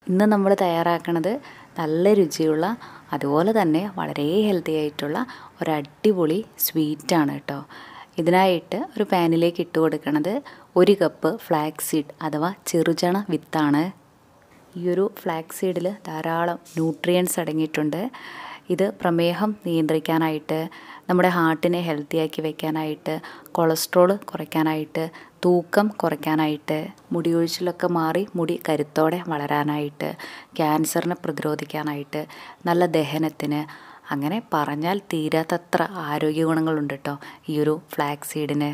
ഇന്ന് നമ്മൾ തയ്യാറാക്കണത് നല്ല രുചിയുള്ള അതുപോലെ തന്നെ വളരെ ഹെൽത്തി ആയിട്ടുള്ള ഒരു അടിപൊളി സ്വീറ്റാണ് കേട്ടോ ഇതിനായിട്ട് ഒരു പാനിലേക്ക് ഇട്ട് കൊടുക്കുന്നത് ഒരു കപ്പ് ഫ്ലാക്സ് സീഡ് അഥവാ ചെറുചണ വിത്താണ് ഈ ഒരു ഫ്ലാക്സ് സീഡിൽ ധാരാളം ന്യൂട്രിയൻസ് അടങ്ങിയിട്ടുണ്ട് ഇത് പ്രമേഹം നിയന്ത്രിക്കാനായിട്ട് നമ്മുടെ ഹാർട്ടിനെ ഹെൽത്തിയാക്കി വെക്കാനായിട്ട് കൊളസ്ട്രോൾ കുറയ്ക്കാനായിട്ട് തൂക്കം കുറയ്ക്കാനായിട്ട് മുടി ഒഴിച്ചിലൊക്കെ മാറി മുടി കരുത്തോടെ വളരാനായിട്ട് ക്യാൻസറിനെ പ്രതിരോധിക്കാനായിട്ട് നല്ല ദഹനത്തിന് അങ്ങനെ പറഞ്ഞാൽ തീരാത്തത്ര ആരോഗ്യ ഗുണങ്ങളുണ്ട് കേട്ടോ ഈ ഒരു ഫ്ലാക്സ് സീഡിന്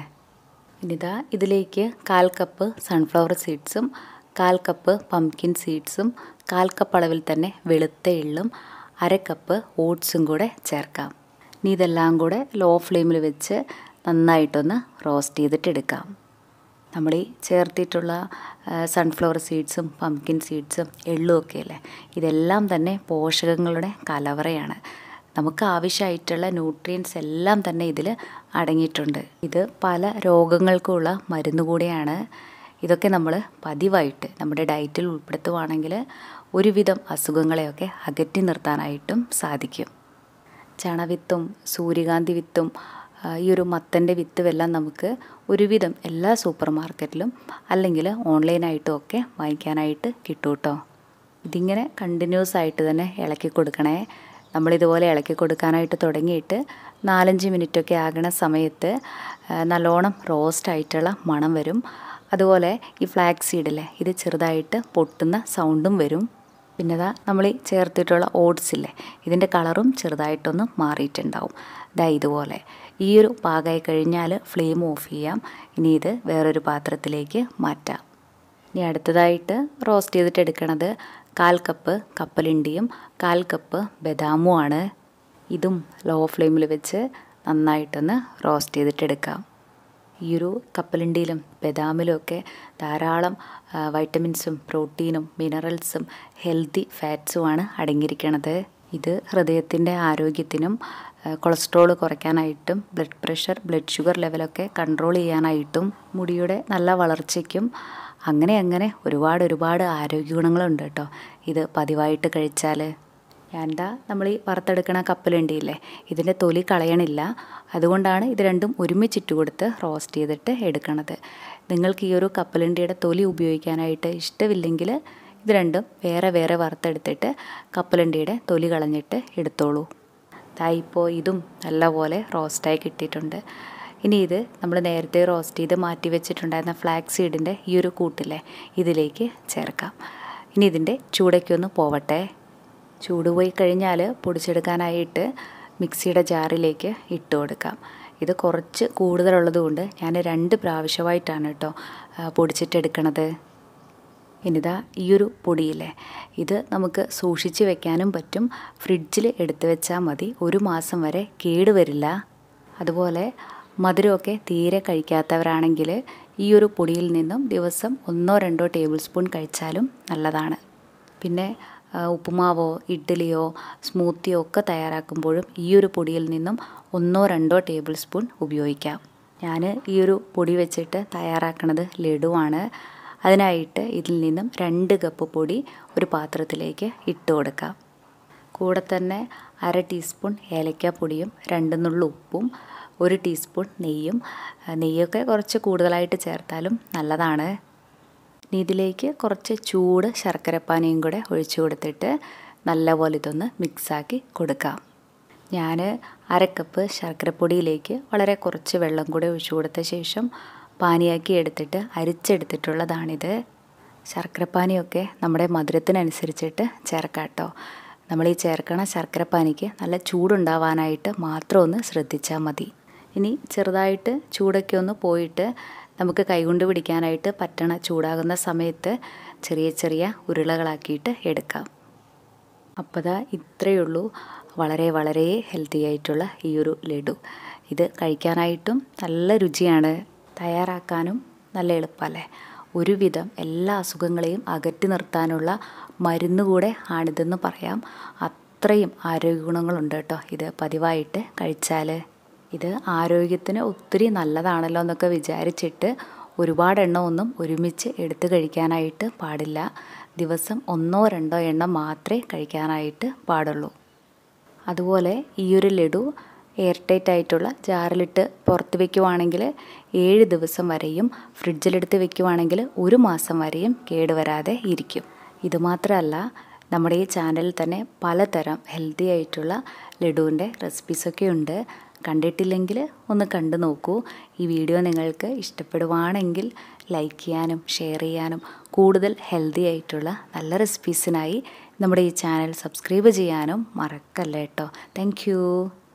ഇനിതാ ഇതിലേക്ക് കാൽ കപ്പ് സൺഫ്ലവർ സീഡ്സും കാൽ കപ്പ് പംകിൻ സീഡ്സും കാൽ കപ്പ് അളവിൽ തന്നെ വെളുത്ത എള്ളും അര കപ്പ് ഓട്സും കൂടെ ചേർക്കാം ഇനി ഇതെല്ലാം കൂടെ ലോ ഫ്ലെയിമിൽ വെച്ച് നന്നായിട്ടൊന്ന് റോസ്റ്റ് ചെയ്തിട്ട് എടുക്കാം നമ്മൾ ഈ ചേർത്തിട്ടുള്ള സൺഫ്ലവർ സീഡ്സും പംകിൻ സീഡ്സും എള്ളും ഒക്കെ അല്ലേ ഇതെല്ലാം തന്നെ പോഷകങ്ങളുടെ കലവറയാണ് നമുക്ക് ആവശ്യമായിട്ടുള്ള ന്യൂട്രിയൻസ് എല്ലാം തന്നെ ഇതിൽ അടങ്ങിയിട്ടുണ്ട് ഇത് പല രോഗങ്ങൾക്കുമുള്ള മരുന്ന് കൂടിയാണ് ഇതൊക്കെ നമ്മൾ പതിവായിട്ട് നമ്മുടെ ഡയറ്റിൽ ഉൾപ്പെടുത്തുവാണെങ്കിൽ ഒരുവിധം അസുഖങ്ങളെയൊക്കെ അകറ്റി നിർത്താനായിട്ടും സാധിക്കും ചണവിത്തും സൂര്യകാന്തി വിത്തും ഈ ഒരു മത്തൻ്റെ വിത്തുമെല്ലാം നമുക്ക് ഒരുവിധം എല്ലാ സൂപ്പർ മാർക്കറ്റിലും അല്ലെങ്കിൽ ഓൺലൈനായിട്ടും ഒക്കെ വാങ്ങിക്കാനായിട്ട് കിട്ടും കേട്ടോ ഇതിങ്ങനെ കണ്ടിന്യൂസ് ആയിട്ട് തന്നെ ഇളക്കി കൊടുക്കണേ നമ്മളിതുപോലെ ഇളക്കി കൊടുക്കാനായിട്ട് തുടങ്ങിയിട്ട് നാലഞ്ച് മിനിറ്റൊക്കെ ആകണ സമയത്ത് നല്ലോണം റോസ്റ്റ് ആയിട്ടുള്ള മണം വരും അതുപോലെ ഈ ഫ്ലാക്സ് സീഡില്ലേ ഇത് ചെറുതായിട്ട് പൊട്ടുന്ന സൗണ്ടും വരും പിന്നെ ഇതാ നമ്മൾ ഈ ചേർത്തിട്ടുള്ള ഓട്സ് ഇല്ലേ ഇതിൻ്റെ കളറും ചെറുതായിട്ടൊന്ന് മാറിയിട്ടുണ്ടാവും ഇതാ ഇതുപോലെ ഈ ഒരു പാകമായി കഴിഞ്ഞാൽ ഫ്ലെയിം ഓഫ് ചെയ്യാം ഇനി ഇത് വേറൊരു പാത്രത്തിലേക്ക് മാറ്റാം ഇനി അടുത്തതായിട്ട് റോസ്റ്റ് ചെയ്തിട്ട് എടുക്കണത് കാൽ കപ്പ് കപ്പലിണ്ടിയും കാൽ കപ്പ് ബദാമുമാണ് ഇതും ലോ ഫ്ലെയിമിൽ വെച്ച് നന്നായിട്ടൊന്ന് റോസ്റ്റ് ചെയ്തിട്ടെടുക്കാം ഈ ഒരു കപ്പലിണ്ടിയിലും ബദാമിലും ഒക്കെ ധാരാളം വൈറ്റമിൻസും പ്രോട്ടീനും മിനറൽസും ഹെൽത്തി ഫാറ്റ്സുമാണ് അടങ്ങിയിരിക്കുന്നത് ഇത് ഹൃദയത്തിൻ്റെ ആരോഗ്യത്തിനും കൊളസ്ട്രോൾ കുറയ്ക്കാനായിട്ടും ബ്ലഡ് പ്രഷർ ബ്ലഡ് ഷുഗർ ലെവലൊക്കെ കൺട്രോൾ ചെയ്യാനായിട്ടും മുടിയുടെ നല്ല വളർച്ചയ്ക്കും അങ്ങനെ അങ്ങനെ ഒരുപാട് ഒരുപാട് ആരോഗ്യ ഗുണങ്ങളുണ്ട് കേട്ടോ ഇത് പതിവായിട്ട് കഴിച്ചാൽ ഞാനെന്താ നമ്മൾ ഈ വറുത്തെടുക്കണ കപ്പലുണ്ടിയില്ലേ ഇതിൻ്റെ തൊലി കളയണില്ല അതുകൊണ്ടാണ് ഇത് രണ്ടും ഒരുമിച്ചിട്ട് കൊടുത്ത് റോസ്റ്റ് ചെയ്തിട്ട് എടുക്കണത് നിങ്ങൾക്ക് ഈ ഒരു കപ്പലണ്ടിയുടെ തൊലി ഉപയോഗിക്കാനായിട്ട് ഇഷ്ടമില്ലെങ്കിൽ ഇത് രണ്ടും വേറെ വേറെ വറുത്തെടുത്തിട്ട് കപ്പലണ്ടിയുടെ തൊലി കളഞ്ഞിട്ട് എടുത്തോളൂ ഇപ്പോൾ ഇതും നല്ലപോലെ റോസ്റ്റായി കിട്ടിയിട്ടുണ്ട് ഇനി ഇത് നമ്മൾ നേരത്തെ റോസ്റ്റ് ചെയ്ത് മാറ്റി വെച്ചിട്ടുണ്ടായിരുന്ന ഫ്ലാക്സ് സീഡിൻ്റെ ഈ ഒരു കൂട്ടിലെ ഇതിലേക്ക് ചേർക്കാം ഇനി ഇതിൻ്റെ ചൂടയ്ക്കൊന്ന് പോവട്ടെ ചൂട് പോയി കഴിഞ്ഞാൽ പൊടിച്ചെടുക്കാനായിട്ട് മിക്സിയുടെ ജാറിലേക്ക് ഇട്ട് കൊടുക്കാം ഇത് കുറച്ച് കൂടുതലുള്ളത് കൊണ്ട് ഞാൻ രണ്ട് പ്രാവശ്യമായിട്ടാണ് കേട്ടോ പൊടിച്ചിട്ടെടുക്കണത് ഇനിതാ ഈ ഒരു പൊടിയില്ലേ ഇത് നമുക്ക് സൂക്ഷിച്ച് വെക്കാനും പറ്റും ഫ്രിഡ്ജിൽ എടുത്തു വെച്ചാൽ മതി ഒരു മാസം വരെ കേടുവരില്ല അതുപോലെ മധുരമൊക്കെ തീരെ കഴിക്കാത്തവരാണെങ്കിൽ ഈ ഒരു പൊടിയിൽ നിന്നും ദിവസം ഒന്നോ രണ്ടോ ടേബിൾ സ്പൂൺ കഴിച്ചാലും നല്ലതാണ് പിന്നെ ഉപ്പുമാവോ ഇഡ്ഡലിയോ സ്മൂത്തിയോ ഒക്കെ തയ്യാറാക്കുമ്പോഴും ഈ ഒരു പൊടിയിൽ നിന്നും ഒന്നോ രണ്ടോ ടേബിൾ സ്പൂൺ ഉപയോഗിക്കാം ഞാൻ ഈ ഒരു പൊടി വെച്ചിട്ട് തയ്യാറാക്കുന്നത് ലഡുവാണ് അതിനായിട്ട് ഇതിൽ നിന്നും രണ്ട് കപ്പ് പൊടി ഒരു പാത്രത്തിലേക്ക് ഇട്ട് കൊടുക്കാം കൂടെ തന്നെ അര ടീസ്പൂൺ ഏലക്കാപ്പൊടിയും രണ്ട് നുള്ളു ഉപ്പും ഒരു ടീസ്പൂൺ നെയ്യും നെയ്യൊക്കെ കുറച്ച് കൂടുതലായിട്ട് ചേർത്താലും നല്ലതാണ് ഇനി ഇതിലേക്ക് കുറച്ച് ചൂട് ശർക്കരപ്പാനിയും കൂടെ ഒഴിച്ചു കൊടുത്തിട്ട് നല്ലപോലെ ഇതൊന്ന് മിക്സാക്കി കൊടുക്കാം ഞാൻ അരക്കപ്പ് ശർക്കരപ്പൊടിയിലേക്ക് വളരെ കുറച്ച് വെള്ളം കൂടെ ഒഴിച്ചു കൊടുത്ത ശേഷം പാനിയാക്കി എടുത്തിട്ട് അരിച്ചെടുത്തിട്ടുള്ളതാണിത് ശർക്കരപ്പാനിയൊക്കെ നമ്മുടെ മധുരത്തിനനുസരിച്ചിട്ട് ചേർക്കാം കേട്ടോ നമ്മൾ ഈ ചേർക്കണ ശർക്കരപ്പാനിക്ക് നല്ല ചൂടുണ്ടാവാനായിട്ട് മാത്രം ഒന്ന് ശ്രദ്ധിച്ചാൽ മതി ഇനി ചെറുതായിട്ട് ചൂടൊക്കെ ഒന്ന് പോയിട്ട് നമുക്ക് കൈകൊണ്ട് പിടിക്കാനായിട്ട് പറ്റണ ചൂടാകുന്ന സമയത്ത് ചെറിയ ചെറിയ ഉരുളകളാക്കിയിട്ട് എടുക്കാം അപ്പോൾ ദാ ഇത്രയേ ഉള്ളൂ വളരെ വളരെ ഹെൽത്തി ആയിട്ടുള്ള ഈ ഒരു ലഡു ഇത് കഴിക്കാനായിട്ടും നല്ല രുചിയാണ് തയ്യാറാക്കാനും നല്ല എളുപ്പമല്ലേ ഒരുവിധം എല്ലാ അസുഖങ്ങളെയും അകറ്റി നിർത്താനുള്ള മരുന്ന് കൂടെ ആണിതെന്ന് പറയാം അത്രയും ആരോഗ്യ ഗുണങ്ങളുണ്ട് കേട്ടോ ഇത് പതിവായിട്ട് കഴിച്ചാൽ ഇത് ആരോഗ്യത്തിന് ഒത്തിരി നല്ലതാണല്ലോ എന്നൊക്കെ വിചാരിച്ചിട്ട് ഒരുപാട് എണ്ണ ഒന്നും ഒരുമിച്ച് എടുത്ത് കഴിക്കാനായിട്ട് പാടില്ല ദിവസം ഒന്നോ രണ്ടോ എണ്ണം മാത്രമേ കഴിക്കാനായിട്ട് പാടുള്ളൂ അതുപോലെ ഈ ഒരു ലഡു എയർ ടൈറ്റ് ആയിട്ടുള്ള ജാറിലിട്ട് പുറത്ത് വെക്കുവാണെങ്കിൽ ഏഴ് ദിവസം വരെയും ഫ്രിഡ്ജിലെടുത്ത് വെക്കുവാണെങ്കിൽ ഒരു മാസം വരെയും കേടുവരാതെ ഇരിക്കും ഇതുമാത്രമല്ല നമ്മുടെ ഈ ചാനലിൽ തന്നെ പലതരം ഹെൽത്തി ആയിട്ടുള്ള ലഡുവിൻ്റെ റെസിപ്പീസൊക്കെ ഉണ്ട് കണ്ടിട്ടില്ലെങ്കിൽ ഒന്ന് കണ്ടു നോക്കൂ ഈ വീഡിയോ നിങ്ങൾക്ക് ഇഷ്ടപ്പെടുവാണെങ്കിൽ ലൈക്ക് ചെയ്യാനും ഷെയർ ചെയ്യാനും കൂടുതൽ ഹെൽത്തി ആയിട്ടുള്ള നല്ല റെസിപ്പീസിനായി നമ്മുടെ ഈ ചാനൽ സബ്സ്ക്രൈബ് ചെയ്യാനും മറക്കല്ല കേട്ടോ താങ്ക്